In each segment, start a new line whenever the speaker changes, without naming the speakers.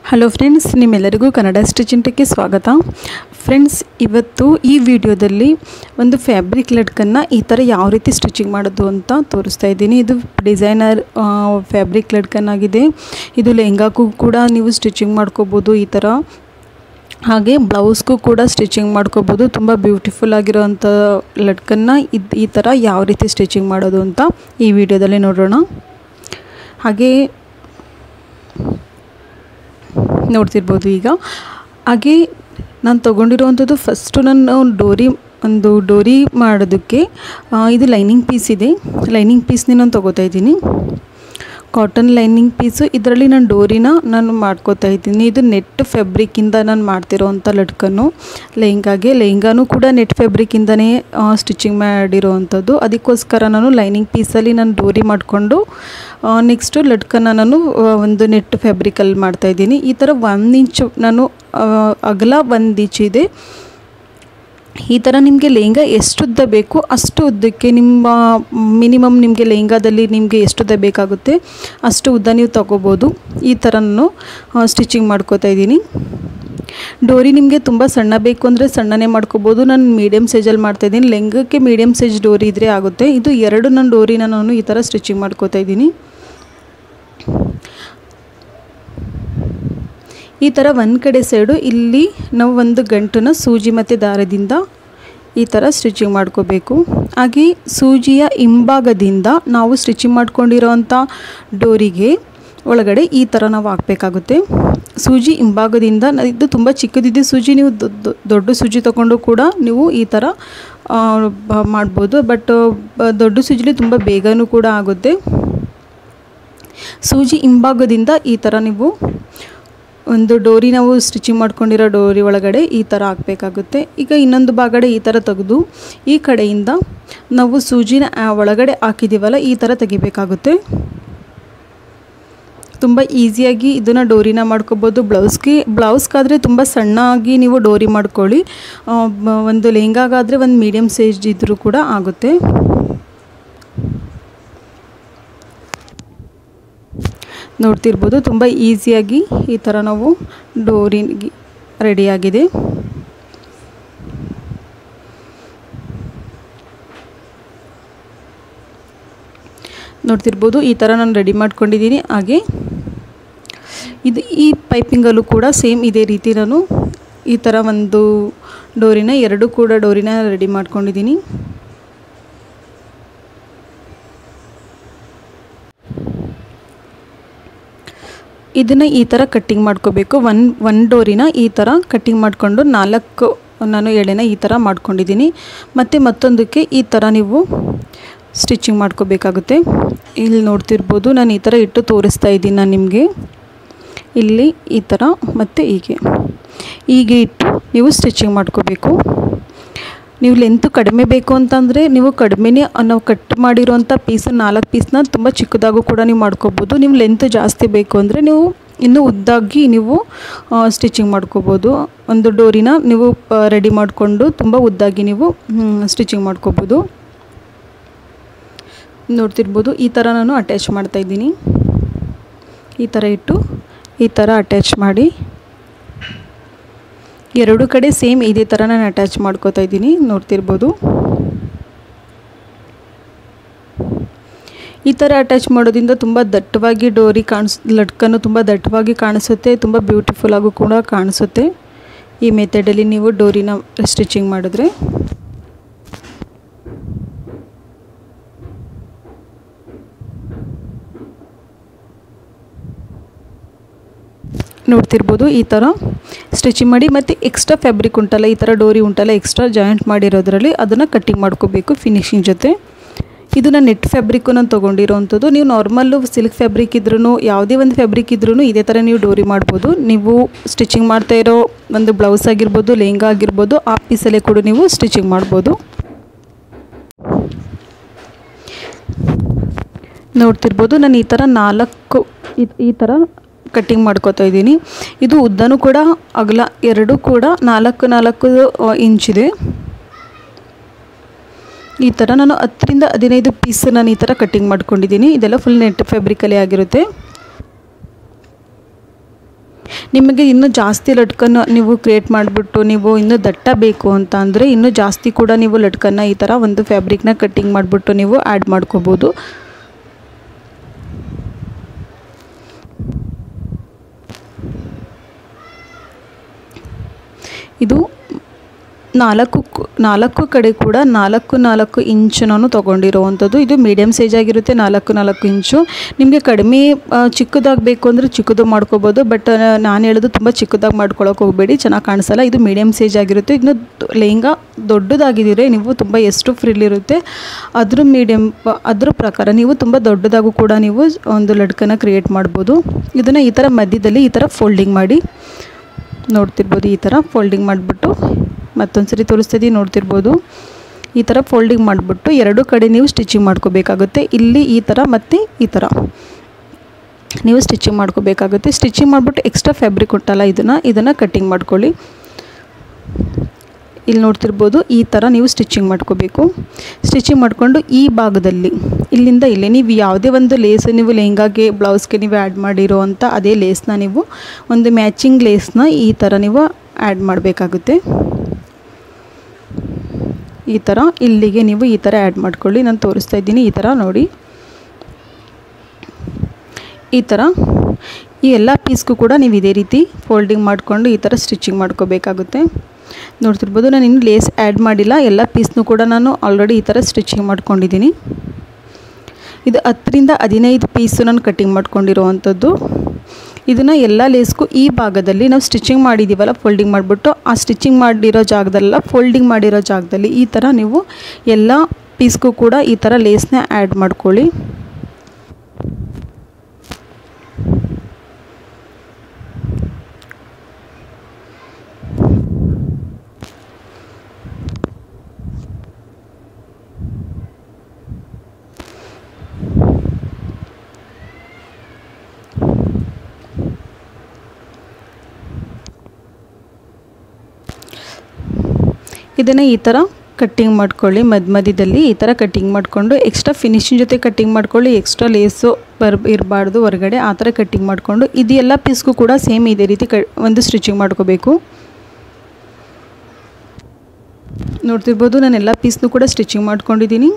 hello friends ನಿಮ್ಮೆಲ್ಲರಿಗೂ ಕನ್ನಡ ಸ್ಟಿಚಿಂಟಕ್ಕೆ ಸ್ವಾಗತ friends ಇವತ್ತು ಈ ವಿಡಿಯೋದಲ್ಲಿ ಒಂದು ಫ್ಯಾಬ್ರಿಕ್ ಲಟ್ಕನ್ನು ಈ ಥರ ಯಾವ ರೀತಿ ಸ್ಟಿಚಿಂಗ್ ಮಾಡೋದು ಅಂತ ತೋರಿಸ್ತಾ ಇದ್ದೀನಿ ಇದು ಡಿಸೈನರ್ ಫ್ಯಾಬ್ರಿಕ್ ಲಟ್ಕನ್ನಾಗಿದೆ ಇದು ಲೆಹಂಗಾಕ್ಕೂ ಕೂಡ ನೀವು ಸ್ಟಿಚಿಂಗ್ ಮಾಡ್ಕೋಬೋದು ಈ ಥರ ಹಾಗೆ ಬ್ಲೌಸ್ಗೂ ಕೂಡ ಸ್ಟಿಚಿಂಗ್ ಮಾಡ್ಕೋಬೋದು ತುಂಬ ಬ್ಯೂಟಿಫುಲ್ ಆಗಿರೋವಂಥ ಲಟ್ಕನ್ನು ಇದು ಈ ಥರ ಯಾವ ರೀತಿ ಸ್ಟಿಚಿಂಗ್ ಮಾಡೋದು ಅಂತ ಈ ವಿಡಿಯೋದಲ್ಲಿ ನೋಡೋಣ ಹಾಗೆ ನೋಡ್ತಿರ್ಬೋದು ಈಗ ಹಾಗೆ ನಾನು ತೊಗೊಂಡಿರುವಂಥದ್ದು ಫಸ್ಟು ನಾನು ಡೋರಿ ಒಂದು ಡೋರಿ ಮಾಡೋದಕ್ಕೆ ಇದು ಲೈನಿಂಗ್ ಪೀಸ್ ಇದೆ ಲೈನಿಂಗ್ ಪೀಸ್ನೇ ನಾನು ತೊಗೋತಾ ಇದ್ದೀನಿ ಕಾಟನ್ ಲೈನಿಂಗ್ ಪೀಸು ಇದರಲ್ಲಿ ನಾನು ಡೋರಿನ ನಾನು ಮಾಡ್ಕೋತಾ ಇದ್ದೀನಿ ಇದು ನೆಟ್ ಫ್ಯಾಬ್ರಿಕ್ಕಿಂದ ನಾನು ಮಾಡ್ತಿರೋವಂಥ ಲಟ್ಕನ್ನು ಲೆಹಂಗಾಗೆ ಲೆಹಂಗಾನು ಕೂಡ ನೆಟ್ ಫ್ಯಾಬ್ರಿಕ್ಕಿಂದನೇ ಸ್ಟಿಚಿಂಗ್ ಮಾಡಿರೋವಂಥದ್ದು ಅದಕ್ಕೋಸ್ಕರ ನಾನು ಲೈನಿಂಗ್ ಪೀಸಲ್ಲಿ ನಾನು ಡೋರಿ ಮಾಡಿಕೊಂಡು ನೆಕ್ಸ್ಟು ಲಟ್ಕನ್ನ ನಾನು ಒಂದು ನೆಟ್ ಫ್ಯಾಬ್ರಿಕಲ್ಲಿ ಮಾಡ್ತಾಯಿದ್ದೀನಿ ಈ ಥರ ಒಂದು ಇಂಚು ನಾನು ಅಗಲ ಒಂದು ಇಂಚಿದೆ ಈ ಥರ ನಿಮಗೆ ಲೆಹಂಗಾ ಎಷ್ಟು ಉದ್ದ ಬೇಕು ಅಷ್ಟು ಉದ್ದಕ್ಕೆ ನಿಮ್ಮ ಮಿನಿಮಮ್ ನಿಮಗೆ ಲೆಹಂಗಾದಲ್ಲಿ ನಿಮಗೆ ಎಷ್ಟು ಉದ್ದ ಬೇಕಾಗುತ್ತೆ ಅಷ್ಟು ಉದ್ದ ನೀವು ತೊಗೋಬೋದು ಈ ಥರ ನಾನು ಸ್ಟಿಚಿಂಗ್ ಮಾಡ್ಕೋತಾ ಇದ್ದೀನಿ ಡೋರಿ ನಿಮಗೆ ತುಂಬ ಸಣ್ಣ ಬೇಕು ಅಂದರೆ ಸಣ್ಣನೇ ಮಾಡ್ಕೋಬೋದು ನಾನು ಮೀಡಿಯಮ್ ಸೈಜಲ್ಲಿ ಮಾಡ್ತಾಯಿದ್ದೀನಿ ಲೆಹಂಗಕ್ಕೆ ಮೀಡಿಯಮ್ ಸೈಜ್ ಡೋರಿ ಇದ್ದರೆ ಆಗುತ್ತೆ ಇದು ಎರಡು ನನ್ನ ಡೋರಿನ ನಾನು ಈ ಥರ ಸ್ಟಿಚಿಂಗ್ ಮಾಡ್ಕೋತಾ ಇದ್ದೀನಿ ಈ ಥರ ಒಂದು ಕಡೆ ಸೈಡು ಇಲ್ಲಿ ನಾವು ಒಂದು ಗಂಟನ್ನ ಸೂಜಿ ಮತ್ತು ದಾರದಿಂದ ಈ ಥರ ಸ್ಟಿಚಿಂಗ್ ಮಾಡ್ಕೋಬೇಕು ಹಾಗೆ ಸೂಜಿಯ ಹಿಂಭಾಗದಿಂದ ನಾವು ಸ್ಟಿಚಿಂಗ್ ಮಾಡ್ಕೊಂಡಿರೋವಂಥ ಡೋರಿಗೆ ಒಳಗಡೆ ಈ ಥರ ನಾವು ಹಾಕಬೇಕಾಗುತ್ತೆ ಸೂಜಿ ಹಿಂಭಾಗದಿಂದ ಇದು ತುಂಬ ಚಿಕ್ಕದಿದ್ದು ಸೂಜಿ ನೀವು ದೊಡ್ಡ ಸೂಜಿ ತೊಗೊಂಡು ಕೂಡ ನೀವು ಈ ಥರ ಮಾಡ್ಬೋದು ಬಟ್ ದೊಡ್ಡ ಸೂಜಿಲಿ ತುಂಬ ಬೇಗನೂ ಕೂಡ ಆಗುತ್ತೆ ಸೂಜಿ ಹಿಂಭಾಗದಿಂದ ಈ ಥರ ನೀವು ಒಂದು ಡೋರಿ ನಾವು ಸ್ಟಿಚಿಂಗ್ ಮಾಡ್ಕೊಂಡಿರೋ ಡೋರಿ ಒಳಗಡೆ ಈ ಥರ ಹಾಕಬೇಕಾಗುತ್ತೆ ಈಗ ಇನ್ನೊಂದು ಭಾಗಡೆ ಈ ಥರ ತೆಗೆದು ಈ ಕಡೆಯಿಂದ ನಾವು ಸೂಜಿನ ಒಳಗಡೆ ಹಾಕಿದ್ದೀವಲ್ಲ ಈ ಥರ ತೆಗಿಬೇಕಾಗುತ್ತೆ ತುಂಬ ಈಸಿಯಾಗಿ ಇದನ್ನು ಡೋರಿನ ಮಾಡ್ಕೋಬೋದು ಬ್ಲೌಸ್ಗೆ ಬ್ಲೌಸ್ಗಾದರೆ ತುಂಬ ಸಣ್ಣಾಗಿ ನೀವು ಡೋರಿ ಮಾಡ್ಕೊಳ್ಳಿ ಒಂದು ಲೆಹಂಗಾಗಾದರೆ ಒಂದು ಮೀಡಿಯಮ್ ಸೈಜ್ ಇದ್ದರೂ ಕೂಡ ಆಗುತ್ತೆ ನೋಡ್ತಿರ್ಬೋದು ತುಂಬ ಈಸಿಯಾಗಿ ಈ ಥರ ನಾವು ಡೋರಿ ರೆಡಿಯಾಗಿದೆ ನೋಡ್ತಿರ್ಬೋದು ಈ ಥರ ನಾನು ರೆಡಿ ಮಾಡ್ಕೊಂಡಿದ್ದೀನಿ ಹಾಗೆ ಇದು ಈ ಪೈಪಿಂಗಲ್ಲೂ ಕೂಡ ಸೇಮ್ ಇದೇ ರೀತಿ ನಾನು ಈ ಥರ ಒಂದು ಡೋರಿನ ಎರಡು ಕೂಡ ಡೋರಿನ ರೆಡಿ ಮಾಡ್ಕೊಂಡಿದ್ದೀನಿ ಇದನ್ನು ಈ ಥರ ಕಟ್ಟಿಂಗ್ ಮಾಡ್ಕೋಬೇಕು ಒನ್ ಒನ್ ಡೋರಿನ ಈ ಥರ ಕಟ್ಟಿಂಗ್ ಮಾಡಿಕೊಂಡು ನಾಲ್ಕು ನಾನು ಎಳೆನ ಈ ಥರ ಮಾಡ್ಕೊಂಡಿದ್ದೀನಿ ಮತ್ತು ಮತ್ತೊಂದಕ್ಕೆ ಈ ಥರ ನೀವು ಸ್ಟಿಚಿಂಗ್ ಮಾಡ್ಕೋಬೇಕಾಗುತ್ತೆ ಇಲ್ಲಿ ನೋಡ್ತಿರ್ಬೋದು ನಾನು ಈ ಥರ ಇಟ್ಟು ತೋರಿಸ್ತಾ ಇದ್ದೀನಿ ನಾನು ನಿಮಗೆ ಇಲ್ಲಿ ಈ ಥರ ಮತ್ತು ಹೀಗೆ ಹೀಗೆ ಇಟ್ಟು ನೀವು ಸ್ಟಿಚಿಂಗ್ ಮಾಡ್ಕೋಬೇಕು ನೀವು ಲೆಂತು ಕಡಿಮೆ ಬೇಕು ಅಂತಂದರೆ ನೀವು ಕಡಿಮೆನೇ ನಾವು ಕಟ್ ಮಾಡಿರೋಂಥ ಪೀಸು ನಾಲ್ಕು ಪೀಸ್ನ ತುಂಬ ಚಿಕ್ಕದಾಗೂ ಕೂಡ ನೀವು ಮಾಡ್ಕೋಬೋದು ನೀವು ಲೆಂತ್ ಜಾಸ್ತಿ ಬೇಕು ಅಂದರೆ ನೀವು ಇನ್ನೂ ಉದ್ದಾಗಿ ನೀವು ಸ್ಟಿಚಿಂಗ್ ಮಾಡ್ಕೋಬೋದು ಒಂದು ಡೋರಿನ ನೀವು ರೆಡಿ ಮಾಡಿಕೊಂಡು ತುಂಬ ಉದ್ದಾಗಿ ನೀವು ಸ್ಟಿಚಿಂಗ್ ಮಾಡ್ಕೋಬೋದು ನೋಡ್ತಿರ್ಬೋದು ಈ ಥರ ನಾನು ಅಟ್ಯಾಚ್ ಮಾಡ್ತಾಯಿದ್ದೀನಿ ಈ ಥರ ಇಟ್ಟು ಈ ಥರ ಅಟ್ಯಾಚ್ ಮಾಡಿ ಎರಡು ಕಡೆ ಸೇಮ್ ಇದೇ ಥರ ನಾನು ಅಟ್ಯಾಚ್ ಮಾಡ್ಕೋತಾ ಇದ್ದೀನಿ ನೋಡ್ತಿರ್ಬೋದು ಈ ಥರ ಅಟ್ಯಾಚ್ ಮಾಡೋದ್ರಿಂದ ತುಂಬ ದಟ್ಟವಾಗಿ ಡೋರಿ ಕಾಣಿಸ್ ಲಟ್ಕನ್ನು ತುಂಬ ದಟ್ಟವಾಗಿ ಕಾಣಿಸುತ್ತೆ ತುಂಬ ಬ್ಯೂಟಿಫುಲ್ ಆಗು ಕೂಡ ಕಾಣಿಸುತ್ತೆ ಈ ಮೆಥಡಲ್ಲಿ ನೀವು ಡೋರಿನ ಸ್ಟಿಚಿಂಗ್ ಮಾಡಿದ್ರೆ ನೋಡ್ತಿರ್ಬೋದು ಈ ಥರ ಸ್ಟಿಚಿಂಗ್ ಮಾಡಿ ಮತ್ತು ಎಕ್ಸ್ಟ್ರಾ ಫ್ಯಾಬ್ರಿಕ್ ಉಂಟಲ್ಲ ಈ ಥರ ಡೋರಿ ಉಂಟಲ್ಲ ಎಕ್ಸ್ಟ್ರಾ ಜಾಯಿಂಟ್ ಮಾಡಿರೋದ್ರಲ್ಲಿ ಅದನ್ನು ಕಟ್ಟಿಂಗ್ ಮಾಡ್ಕೋಬೇಕು ಫಿನಿಶಿಂಗ್ ಜೊತೆ ಇದು ನಾನು ನೆಟ್ ಫ್ಯಾಬ್ರಿಕ್ಕು ನಾನು ತೊಗೊಂಡಿರೋವಂಥದ್ದು ನೀವು ನಾರ್ಮಲ್ಲು ಸಿಲ್ಕ್ ಫ್ಯಾಬ್ರಿಕ್ ಇದ್ರೂ ಯಾವುದೇ ಒಂದು ಫ್ಯಾಬ್ರಿಕ್ ಇದ್ರೂ ಇದೇ ಥರ ನೀವು ಡೋರಿ ಮಾಡ್ಬೋದು ನೀವು ಸ್ಟಿಚಿಂಗ್ ಮಾಡ್ತಾ ಇರೋ ಒಂದು ಬ್ಲೌಸ್ ಆಗಿರ್ಬೋದು ಲೆಹಂಗಾ ಆಗಿರ್ಬೋದು ಆ ಪೀಸಲ್ಲೇ ಕೂಡ ನೀವು ಸ್ಟಿಚಿಂಗ್ ಮಾಡ್ಬೋದು ನೋಡ್ತಿರ್ಬೋದು ನಾನು ಈ ಥರ ನಾಲ್ಕು ಈ ಥರ ಕಟ್ಟಿಂಗ್ ಮಾಡ್ಕೋತಾ ಇದ್ದೀನಿ ಇದು ಉದ್ದನೂ ಕೂಡ ಅಗಲ ಎರಡು ಕೂಡ ನಾಲ್ಕು ನಾಲ್ಕು ಇಂಚಿದೆ ಈ ಥರ ನಾನು ಹತ್ತರಿಂದ ಹದಿನೈದು ಪೀಸ್ ನಾನು ಈ ಥರ ಕಟ್ಟಿಂಗ್ ಮಾಡ್ಕೊಂಡಿದ್ದೀನಿ ಇದೆಲ್ಲ ಫುಲ್ ನೆಟ್ ಫ್ಯಾಬ್ರಿಕಲ್ಲೇ ಆಗಿರುತ್ತೆ ನಿಮಗೆ ಇನ್ನೂ ಜಾಸ್ತಿ ಲಟ್ಕನ್ನು ನೀವು ಕ್ರಿಯೇಟ್ ಮಾಡಿಬಿಟ್ಟು ನೀವು ಇನ್ನೂ ದಟ್ಟ ಬೇಕು ಅಂತ ಅಂದರೆ ಇನ್ನೂ ಜಾಸ್ತಿ ಕೂಡ ನೀವು ಲಟ್ಕನ್ನು ಈ ಥರ ಒಂದು ಫ್ಯಾಬ್ರಿಕ್ನ ಕಟ್ಟಿಂಗ್ ಮಾಡಿಬಿಟ್ಟು ನೀವು ಆ್ಯಡ್ ಮಾಡ್ಕೋಬೋದು ಇದು ನಾಲ್ಕು ಕು- ನಾಲ್ಕು ಕಡೆ ಕೂಡ ನಾಲ್ಕು ನಾಲ್ಕು ಇಂಚು ನಾನು ತೊಗೊಂಡಿರುವಂಥದ್ದು ಇದು ಮೀಡಿಯಮ್ ಸೈಜ್ ಆಗಿರುತ್ತೆ ನಾಲ್ಕು ನಾಲ್ಕು ಇಂಚು ನಿಮಗೆ ಕಡಿಮೆ ಆ, ಚಿಕ್ಕದಾಗಬೇಕು ಅಂದರೆ ಚಿಕ್ಕದು ಮಾಡ್ಕೋಬೋದು ಬಟ್ ನಾನು ಹೇಳೋದು ತುಂಬ ಚಿಕ್ಕದಾಗಿ ಮಾಡ್ಕೊಳಕ್ಕೆ ಹೋಗಬೇಡಿ ಚೆನ್ನಾಗಿ ಕಾಣಿಸಲ್ಲ ಇದು ಮೀಡಿಯಮ್ ಸೈಜ್ ಆಗಿರುತ್ತೆ ಇನ್ನು ದ- ಲೆಹಂಗಾ ದೊಡ್ಡದಾಗಿದ್ದರೆ ನೀವು ತುಂಬ ಎಷ್ಟು ಫ್ರಿಲ್ ಇರುತ್ತೆ ಅದ್ರ ಮೀಡಿಯಮ್ ಅದ್ರ ಪ್ರಕಾರ ನೀವು ತುಂಬ ದೊಡ್ಡದಾಗೂ ಕೂಡ ನೀವು ಒಂದು ಲಡ್ಕನ ಕ್ರಿಯೇಟ್ ಮಾಡ್ಬೋದು ಇದನ್ನು ಈ ಥರ ಮಧ್ಯದಲ್ಲಿ ಈ ಥರ ಫೋಲ್ಡಿಂಗ್ ಮಾಡಿ ನೋಡ್ತಿರ್ಬೋದು ಈ ಥರ ಫೋಲ್ಡಿಂಗ್ ಮಾಡಿಬಿಟ್ಟು ಮತ್ತೊಂದು ಸರಿ ತೋರಿಸ್ತಿದ್ದೀವಿ ನೋಡ್ತಿರ್ಬೋದು ಈ ಥರ ಫೋಲ್ಡಿಂಗ್ ಮಾಡಿಬಿಟ್ಟು ಎರಡು ಕಡೆ ನೀವು ಸ್ಟಿಚಿಂಗ್ ಮಾಡ್ಕೋಬೇಕಾಗುತ್ತೆ ಇಲ್ಲಿ ಈ ಥರ ಮತ್ತು ಈ ಥರ ನೀವು ಸ್ಟಿಚಿಂಗ್ ಮಾಡ್ಕೋಬೇಕಾಗುತ್ತೆ ಸ್ಟಿಚಿಂಗ್ ಮಾಡಿಬಿಟ್ಟು ಎಕ್ಸ್ಟ್ರಾ ಫ್ಯಾಬ್ರಿಕ್ ಉಂಟಲ್ಲ ಇದನ್ನು ಇದನ್ನು ಕಟ್ಟಿಂಗ್ ಮಾಡ್ಕೊಳ್ಳಿ ಇಲ್ಲಿ ನೋಡ್ತಿರ್ಬೋದು ಈ ಥರ ನೀವು ಸ್ಟಿಚಿಂಗ್ ಮಾಡ್ಕೋಬೇಕು ಸ್ಟಿಚಿಂಗ್ ಮಾಡಿಕೊಂಡು ಈ ಭಾಗದಲ್ಲಿ ಇಲ್ಲಿಂದ ಇಲ್ಲಿ ನೀವು ಯಾವುದೇ ಒಂದು ಲೇಸ್ ನೀವು ಲೆಹಂಗಾಗೆ ಬ್ಲೌಸ್ಗೆ ನೀವು ಆ್ಯಡ್ ಮಾಡಿರೋ ಅಂಥ ಅದೇ ಲೇಸ್ನ ನೀವು ಒಂದು ಮ್ಯಾಚಿಂಗ್ ಲೇಸ್ನ ಈ ಥರ ನೀವು ಆ್ಯಡ್ ಮಾಡಬೇಕಾಗುತ್ತೆ ಈ ಥರ ಇಲ್ಲಿಗೆ ನೀವು ಈ ಥರ ಆ್ಯಡ್ ಮಾಡ್ಕೊಳ್ಳಿ ನಾನು ತೋರಿಸ್ತಾ ಇದ್ದೀನಿ ಈ ಥರ ನೋಡಿ ಈ ಥರ ಈ ಎಲ್ಲ ಪೀಸ್ಗೂ ಕೂಡ ನೀವು ಇದೇ ರೀತಿ ಫೋಲ್ಡಿಂಗ್ ಮಾಡಿಕೊಂಡು ಈ ಥರ ಸ್ಟಿಚಿಂಗ್ ಮಾಡ್ಕೋಬೇಕಾಗುತ್ತೆ ನೋಡ್ತಿರ್ಬೋದು ನಾನು ಇನ್ನು ಲೇಸ್ ಆ್ಯಡ್ ಮಾಡಿಲ್ಲ ಎಲ್ಲ ಪೀಸ್ನೂ ಕೂಡ ನಾನು ಆಲ್ರೆಡಿ ಈ ಥರ ಸ್ಟಿಚಿಂಗ್ ಮಾಡ್ಕೊಂಡಿದ್ದೀನಿ ಇದು ಹತ್ತರಿಂದ ಹದಿನೈದು ಪೀಸು ನಾನು ಕಟ್ಟಿಂಗ್ ಮಾಡ್ಕೊಂಡಿರೋವಂಥದ್ದು ಇದನ್ನು ಎಲ್ಲ ಲೇಸ್ಗೂ ಈ ಭಾಗದಲ್ಲಿ ನಾವು ಸ್ಟಿಚಿಂಗ್ ಮಾಡಿದ್ದೀವಲ್ಲ ಫೋಲ್ಡಿಂಗ್ ಮಾಡಿಬಿಟ್ಟು ಆ ಸ್ಟಿಚಿಂಗ್ ಮಾಡಿರೋ ಜಾಗದಲ್ಲ ಫೋಲ್ಡಿಂಗ್ ಮಾಡಿರೋ ಜಾಗದಲ್ಲಿ ಈ ಥರ ನೀವು ಎಲ್ಲ ಪೀಸ್ಗೂ ಕೂಡ ಈ ಥರ ಲೇಸ್ನ ಆ್ಯಡ್ ಮಾಡ್ಕೊಳ್ಳಿ ಇದನ್ನು ಈ ಥರ ಕಟ್ಟಿಂಗ್ ಮಾಡ್ಕೊಳ್ಳಿ ಮಧ್ಯ ಮಧ್ಯದಲ್ಲಿ ಈ ಥರ ಕಟ್ಟಿಂಗ್ ಮಾಡಿಕೊಂಡು ಎಕ್ಸ್ಟ್ರಾ ಫಿನಿಶಿಂಗ್ ಜೊತೆ ಕಟ್ಟಿಂಗ್ ಮಾಡ್ಕೊಳ್ಳಿ ಎಕ್ಸ್ಟ್ರಾ ಲೇಸು ಬರ್ ಇರಬಾರ್ದು ಹೊರಗಡೆ ಆ ಥರ ಕಟ್ಟಿಂಗ್ ಮಾಡಿಕೊಂಡು ಇದು ಎಲ್ಲ ಪೀಸ್ಗೂ ಕೂಡ ಸೇಮ್ ಇದೇ ರೀತಿ ಕ ಒಂದು ಸ್ಟಿಚಿಂಗ್ ಮಾಡ್ಕೋಬೇಕು ನೋಡ್ತಿರ್ಬೋದು ನಾನು ಎಲ್ಲ ಪೀಸ್ನೂ ಕೂಡ ಸ್ಟಿಚಿಂಗ್ ಮಾಡ್ಕೊಂಡಿದ್ದೀನಿ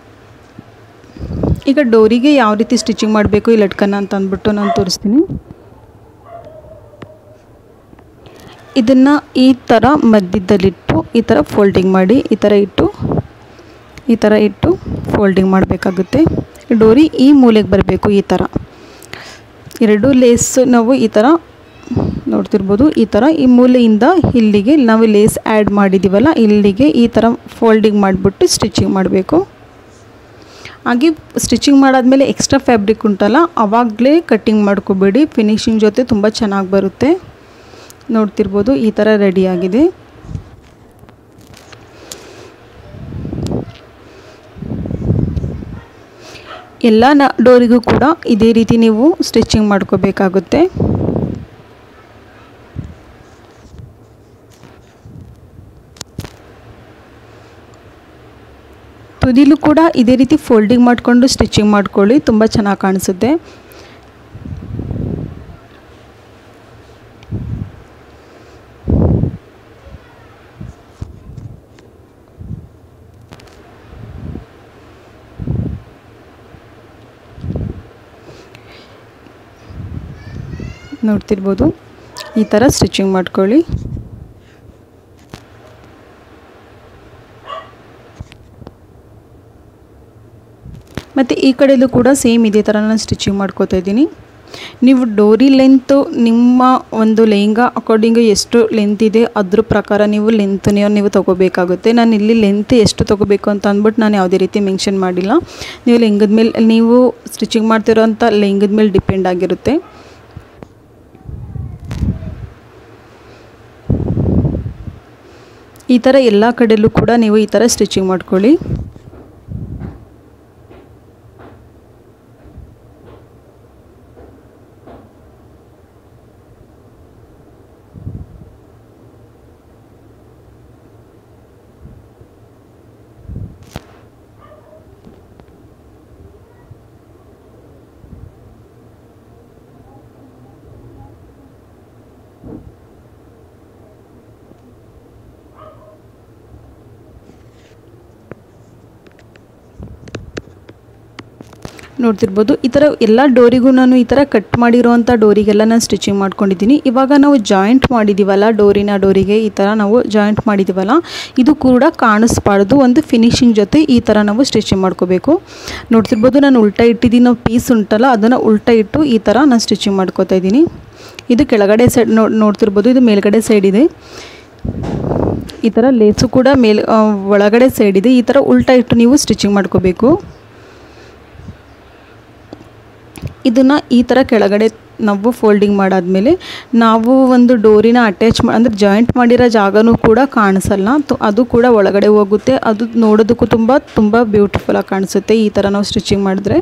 ಈಗ ಡೋರಿಗೆ ಯಾವ ರೀತಿ ಸ್ಟಿಚಿಂಗ್ ಮಾಡಬೇಕು ಈ ಲಟ್ಕನ್ನ ಅಂತ ಅಂದ್ಬಿಟ್ಟು ನಾನು ತೋರಿಸ್ತೀನಿ ಇದನ್ನು ಈ ಥರ ಮಧ್ಯದಲ್ಲಿಟ್ಟು ಈ ಥರ ಫೋಲ್ಡಿಂಗ್ ಮಾಡಿ ಈ ಥರ ಇಟ್ಟು ಈ ಥರ ಇಟ್ಟು ಫೋಲ್ಡಿಂಗ್ ಮಾಡಬೇಕಾಗುತ್ತೆ ಡೋರಿ ಈ ಮೂಲೆಗೆ ಬರಬೇಕು ಈ ಥರ ಎರಡು ಲೇಸ್ ನಾವು ಈ ಥರ ನೋಡ್ತಿರ್ಬೋದು ಈ ಥರ ಈ ಮೂಲೆಯಿಂದ ಇಲ್ಲಿಗೆ ನಾವು ಲೇಸ್ ಆ್ಯಡ್ ಮಾಡಿದ್ದೀವಲ್ಲ ಇಲ್ಲಿಗೆ ಈ ಥರ ಫೋಲ್ಡಿಂಗ್ ಮಾಡಿಬಿಟ್ಟು ಸ್ಟಿಚಿಂಗ್ ಮಾಡಬೇಕು ಹಾಗೆ ಸ್ಟಿಚಿಂಗ್ ಮಾಡಾದಮೇಲೆ ಎಕ್ಸ್ಟ್ರಾ ಫ್ಯಾಬ್ರಿಕ್ ಉಂಟಲ್ಲ ಆವಾಗಲೇ ಕಟ್ಟಿಂಗ್ ಮಾಡ್ಕೋಬೇಡಿ ಫಿನಿಶಿಂಗ್ ಜೊತೆ ತುಂಬ ಚೆನ್ನಾಗಿ ಬರುತ್ತೆ ನೋಡ್ತಿರ್ಬೋದು ಈ ಥರ ರೆಡಿಯಾಗಿದೆ ಎಲ್ಲ ನ ಡೋರಿಗೂ ಕೂಡ ಇದೇ ರೀತಿ ನೀವು ಸ್ಟಿಚಿಂಗ್ ಮಾಡ್ಕೋಬೇಕಾಗುತ್ತೆ ತುದಿಲೂ ಕೂಡ ಇದೇ ರೀತಿ ಫೋಲ್ಡಿಂಗ್ ಮಾಡಿಕೊಂಡು ಸ್ಟಿಚಿಂಗ್ ಮಾಡ್ಕೊಳ್ಳಿ ತುಂಬ ಚೆನ್ನಾಗಿ ಕಾಣಿಸುತ್ತೆ ನೋಡ್ತಿರ್ಬೋದು ಈ ಥರ ಸ್ಟಿಚಿಂಗ್ ಮಾಡ್ಕೊಳ್ಳಿ ಮತ್ತು ಈ ಕಡೆಯಲ್ಲೂ ಕೂಡ ಸೇಮ್ ಇದೇ ಥರ ನಾನು ಸ್ಟಿಚಿಂಗ್ ಮಾಡ್ಕೋತಾ ಇದ್ದೀನಿ ನೀವು ಡೋರಿ ಲೆಂತು ನಿಮ್ಮ ಒಂದು ಲೆಹಂಗಾ ಅಕಾರ್ಡಿಂಗ್ ಎಷ್ಟು ಲೆಂತ್ ಇದೆ ಅದ್ರ ಪ್ರಕಾರ ನೀವು ಲೆಂತ್ನೇ ನೀವು ತೊಗೋಬೇಕಾಗುತ್ತೆ ನಾನು ಇಲ್ಲಿ ಲೆಂತ್ ಎಷ್ಟು ತೊಗೋಬೇಕು ಅಂತ ಅಂದ್ಬಿಟ್ಟು ನಾನು ಯಾವುದೇ ರೀತಿ ಮೆನ್ಷನ್ ಮಾಡಿಲ್ಲ ನೀವು ಲೆಹಂಗದ ಮೇಲೆ ನೀವು ಸ್ಟಿಚಿಂಗ್ ಮಾಡ್ತಿರೋಂಥ ಲೆಹಂಗದ ಮೇಲೆ ಡಿಪೆಂಡ್ ಆಗಿರುತ್ತೆ ಈ ಥರ ಎಲ್ಲ ಕಡೆಯಲ್ಲೂ ಕೂಡ ನೀವು ಈ ಥರ ಸ್ಟಿಚಿಂಗ್ ಮಾಡ್ಕೊಳ್ಳಿ ನೋಡ್ತಿರ್ಬೋದು ಈ ಥರ ಎಲ್ಲ ಡೋರಿಗೂ ನಾನು ಈ ಥರ ಕಟ್ ಮಾಡಿರೋವಂಥ ಡೋರಿಗೆಲ್ಲ ನಾನು ಸ್ಟಿಚಿಂಗ್ ಮಾಡ್ಕೊಂಡಿದ್ದೀನಿ ಇವಾಗ ನಾವು ಜಾಯಿಂಟ್ ಮಾಡಿದ್ದೀವಲ್ಲ ಡೋರಿನ ಡೋರಿಗೆ ಈ ಥರ ನಾವು ಜಾಯಿಂಟ್ ಮಾಡಿದ್ದೀವಲ್ಲ ಇದು ಕೂಡ ಕಾಣಿಸ್ಬಾರ್ದು ಒಂದು ಫಿನಿಶಿಂಗ್ ಜೊತೆ ಈ ಥರ ನಾವು ಸ್ಟಿಚಿಂಗ್ ಮಾಡ್ಕೋಬೇಕು ನೋಡ್ತಿರ್ಬೋದು ನಾನು ಉಲ್ಟಾ ಇಟ್ಟಿದ್ದೀನಿ ನಾವು ಪೀಸ್ ಉಂಟಲ್ಲ ಅದನ್ನು ಉಲ್ಟಾ ಇಟ್ಟು ಈ ಥರ ನಾನು ಸ್ಟಿಚಿಂಗ್ ಮಾಡ್ಕೋತಾ ಇದ್ದೀನಿ ಇದು ಕೆಳಗಡೆ ಸೈಡ್ ನೋ ನೋಡ್ತಿರ್ಬೋದು ಇದು ಮೇಲ್ಗಡೆ ಸೈಡ್ ಇದೆ ಈ ಥರ ಲೇಸು ಕೂಡ ಮೇಲ್ ಆ, ಒಳಗಡೆ ಸೈಡ್ ಇದೆ ಈ ಥರ ಉಲ್ಟಾ ಇಟ್ಟು ನೀವು ಸ್ಟಿಚಿಂಗ್ ಮಾಡ್ಕೋಬೇಕು ಇದನ್ನು ಈ ಥರ ಕೆಳಗಡೆ ನಾವು ಫೋಲ್ಡಿಂಗ್ ಮಾಡಾದಮೇಲೆ ನಾವು ಒಂದು ಡೋರಿನ ಅಟ್ಯಾಚ್ ಮಾ ಅಂದರೆ ಜಾಯಿಂಟ್ ಮಾಡಿರೋ ಜಾಗನೂ ಕೂಡ ಕಾಣಿಸಲ್ಲ ತು- ಅದು ಕೂಡ ಒಳಗಡೆ ಹೋಗುತ್ತೆ ಅದು ನೋಡೋದಕ್ಕೂ ತುಂಬ ತುಂಬ ಬ್ಯೂಟಿಫುಲ್ಲಾಗಿ ಕಾಣಿಸುತ್ತೆ ಈ ಥರ ನಾವು ಸ್ಟಿಚಿಂಗ್ ಮಾಡಿದ್ರೆ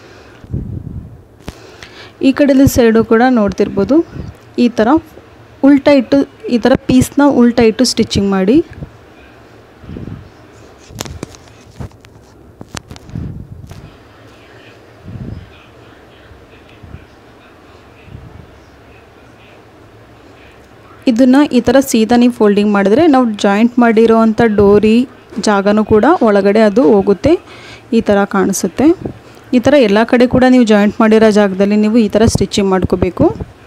ಈ ಕಡೆದ ಸೈಡು ಕೂಡ ನೋಡ್ತಿರ್ಬೋದು ಈ ಥರ ಉಲ್ಟಾ ಇಟ್ಟು ಈ ಥರ ಪೀಸ್ನ ಉಲ್ಟಾ ಇಟ್ಟು ಸ್ಟಿಚಿಂಗ್ ಮಾಡಿ ಇದನ್ನು ಈ ಥರ ಸೀದಾ ನೀವು ಫೋಲ್ಡಿಂಗ್ ಮಾಡಿದ್ರೆ ನಾವು ಜಾಯಿಂಟ್ ಮಾಡಿರೋ ಅಂಥ ಡೋರಿ ಜಾಗನೂ ಕೂಡ ಒಳಗಡೆ ಅದು ಹೋಗುತ್ತೆ ಈ ಥರ ಕಾಣಿಸುತ್ತೆ ಈ ಥರ ಎಲ್ಲ ಕಡೆ ಕೂಡ ನೀವು ಜಾಯಿಂಟ್ ಮಾಡಿರೋ ಜಾಗದಲ್ಲಿ ನೀವು ಈ ಥರ ಸ್ಟಿಚಿಂಗ್ ಮಾಡ್ಕೋಬೇಕು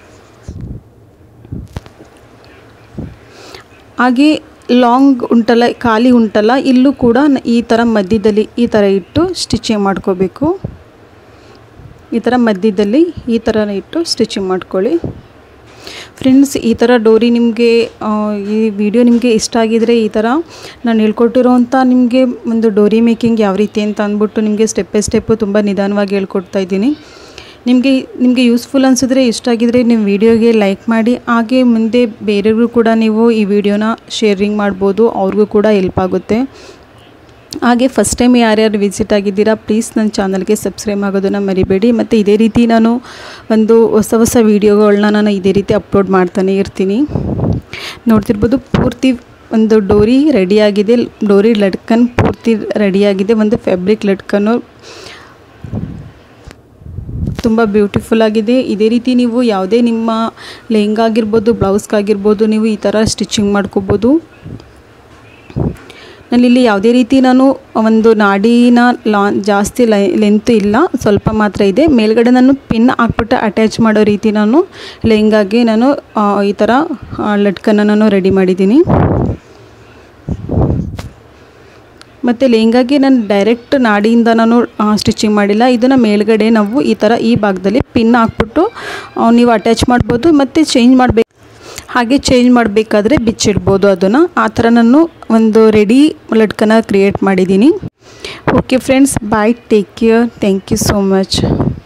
ಹಾಗೆ ಲಾಂಗ್ ಉಂಟಲ್ಲ ಖಾಲಿ ಉಂಟಲ್ಲ ಇಲ್ಲೂ ಕೂಡ ನ- ಈ ಥರ ಮಧ್ಯದಲ್ಲಿ ಈ ಥರ ಇಟ್ಟು ಸ್ಟಿಚಿಂಗ್ ಮಾಡ್ಕೋಬೇಕು ಈ ಥರ ಮಧ್ಯದಲ್ಲಿ ಈ ಥರ ಇಟ್ಟು ಸ್ಟಿಚಿಂಗ್ ಮಾಡ್ಕೊಳ್ಳಿ ಫ್ರೆಂಡ್ಸ್ ಈ ಥರ ಡೋರಿ ನಿಮಗೆ ಈ ವಿಡಿಯೋ ನಿಮಗೆ ಇಷ್ಟ ಆಗಿದರೆ ಈ ಥರ ನಾನು ಹೇಳ್ಕೊಟ್ಟಿರೋವಂಥ ನಿಮಗೆ ಒಂದು ಡೋರಿ ಮೇಕಿಂಗ್ ಯಾವ ರೀತಿ ಅಂತ ಅಂದ್ಬಿಟ್ಟು ನಿಮಗೆ ಸ್ಟೆಪ್ ಬೈ ಸ್ಟೆಪ್ಪು ತುಂಬ ನಿಧಾನವಾಗಿ ಹೇಳ್ಕೊಡ್ತಾ ಇದ್ದೀನಿ ನಿಮಗೆ ನಿಮಗೆ ಯೂಸ್ಫುಲ್ ಅನಿಸಿದ್ರೆ ಇಷ್ಟ ಆಗಿದ್ರೆ ನೀವು ವಿಡಿಯೋಗೆ ಲೈಕ್ ಮಾಡಿ ಹಾಗೆ ಮುಂದೆ ಬೇರೆಯವ್ರಿಗೂ ಕೂಡ ನೀವು ಈ ವಿಡಿಯೋನ ಶೇರಿಂಗ್ ಮಾಡ್ಬೋದು ಅವ್ರಿಗೂ ಕೂಡ ಹೆಲ್ಪ್ ಆಗುತ್ತೆ ಹಾಗೆ ಫಸ್ಟ್ ಟೈಮ್ ಯಾರ್ಯಾರು ವಿಸಿಟ್ ಆಗಿದ್ದೀರಾ ಪ್ಲೀಸ್ ನನ್ನ ಚಾನಲ್ಗೆ ಸಬ್ಸ್ಕ್ರೈಬ್ ಆಗೋದನ್ನು ಮರಿಬೇಡಿ ಮತ್ತು ಇದೇ ರೀತಿ ನಾನು ಒಂದು ಹೊಸ ಹೊಸ ವೀಡಿಯೋಗಳನ್ನ ನಾನು ಇದೇ ರೀತಿ ಅಪ್ಲೋಡ್ ಮಾಡ್ತಾನೆ ಇರ್ತೀನಿ ನೋಡ್ತಿರ್ಬೋದು ಪೂರ್ತಿ ಒಂದು ಡೋರಿ ರೆಡಿಯಾಗಿದೆ ಡೋರಿ ಲಟ್ಕನ್ ಪೂರ್ತಿ ರೆಡಿಯಾಗಿದೆ ಒಂದು ಫ್ಯಾಬ್ರಿಕ್ ಲಟ್ಕನ್ನು ತುಂಬ ಬ್ಯೂಟಿಫುಲ್ ಆಗಿದೆ ಇದೇ ರೀತಿ ನೀವು ಯಾವುದೇ ನಿಮ್ಮ ಲೆಹಂಗಾಗಿರ್ಬೋದು ಬ್ಲೌಸ್ಗಾಗಿರ್ಬೋದು ನೀವು ಈ ಥರ ಸ್ಟಿಚಿಂಗ್ ಮಾಡ್ಕೋಬೋದು ನನ್ನಿಲ್ಲಿ ಯಾವುದೇ ರೀತಿ ನಾನು ಒಂದು ನಾಡಿನ ಲಾ ಜಾಸ್ತಿ ಲೈ ಲೆಂತ್ ಇಲ್ಲ ಸ್ವಲ್ಪ ಮಾತ್ರ ಇದೆ ಮೇಲ್ಗಡೆ ನಾನು ಪಿನ್ ಹಾಕ್ಬಿಟ್ಟು ಅಟ್ಯಾಚ್ ಮಾಡೋ ರೀತಿ ನಾನು ಲೆಹಂಗಾಗೆ ನಾನು ಆ, ಈ ಥರ ಲಟ್ಕನ್ನು ನಾನು ರೆಡಿ ಮಾಡಿದ್ದೀನಿ ಮತ್ತು ಲೆಹಂಗಾಗೆ ನಾನು ಡೈರೆಕ್ಟ್ ನಾಡಿಯಿಂದ ನಾನು ಸ್ಟಿಚಿಂಗ್ ಮಾಡಿಲ್ಲ ಇದನ್ನು ಮೇಲ್ಗಡೆ ನಾವು ಈ ಥರ ಈ ಭಾಗದಲ್ಲಿ ಪಿನ್ ಹಾಕ್ಬಿಟ್ಟು ಆ, ನೀವು ಅಟ್ಯಾಚ್ ಮಾಡ್ಬೋದು ಮತ್ತು ಚೇಂಜ್ ಮಾಡಬೇಕು ಹಾಗೆ ಚೇಂಜ್ ಮಾಡಬೇಕಾದ್ರೆ ಬಿಚ್ಚಿಡ್ಬೋದು ಅದನ್ನು ಆ ಥರ ನಾನು ಒಂದು ರೆಡಿ ಲಟ್ಕನ ಕ್ರಿಯೇಟ್ ಮಾಡಿದ್ದೀನಿ okay friends bye take care thank you so much